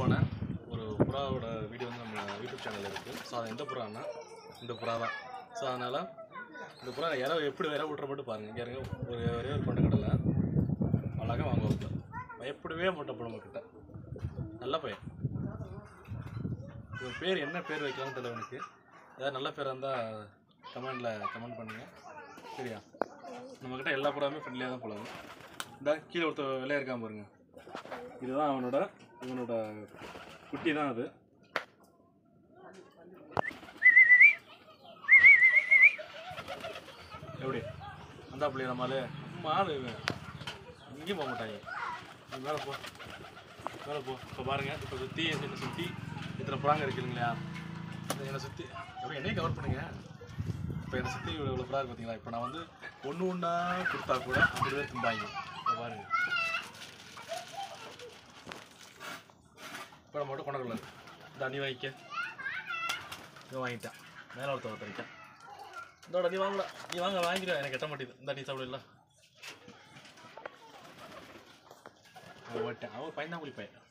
வித்தியாசமான ஒரு புறாவோட வீடியோ வந்து நம்ம யூடியூப் சேனலில் இருக்குது ஸோ அது எந்த புறான்னா இந்த புறா தான் ஸோ அதனால் இந்த புறா இற எப்படி இற விட்ற மட்டும் பாருங்கள் இங்கே இருங்க ஒரு ஒரே ஒரு கொண்ட கடலை அழகாக வாங்குவாங்க பயப்படவே மாட்டோம் இப்போ நம்மக்கிட்ட நல்ல பையன் இவன் பேர் என்ன பேர் வைக்கலாம்னு தெரியல எனக்கு ஏதாவது நல்ல பேராக இருந்தால் கமெண்டில் கமெண்ட் பண்ணுங்கள் சரியா நம்மக்கிட்ட எல்லா புறாவுமே ஃப்ரெண்ட்லியாக தான் போகலாம் இந்த கீழே ஒருத்த வெள்ளையா இருக்கான் பாருங்க இதுதான் அவனோட இவனோட குட்டி தான் அது எப்படி அந்த பிள்ளைய நம்மளே மாலு இவன் எங்கேயும் போக மாட்டாங்க நீ மேலே போ மேலே போ இப்போ பாருங்க இப்போ சுற்றி என்னை சுற்றி இத்தனை புறாங்க இருக்குங்க இல்லையா இந்த என்னை சுற்றி எப்படி என்னையும் கவர் பண்ணுங்க இப்போ என்னை சுற்றி இவ்வளோ இவ்வளோ புறா இருக்கு பார்த்தீங்களா இப்போ நான் வந்து ஒன்று ஒன்றா கொடுத்தா கூட ஐம்பது பேர் தும்பாங்க இப்போ பாருங்க இப்போ நம்ம மட்டும் கொண்டக்கல இந்த நீ வாங்கிக்க இவன் வாங்கிட்டான் மேலே ஒருத்தர் ஒருத்தர் இருக்கான் இதோட நீ வாங்கல நீ வாங்க வாங்கிடுவேன் எனக்கு எட்ட மாட்டேது இந்த நீ சாப்பிடல அவன் ஓட்டேன் அவன் பையன் தான் குளிப்பேன்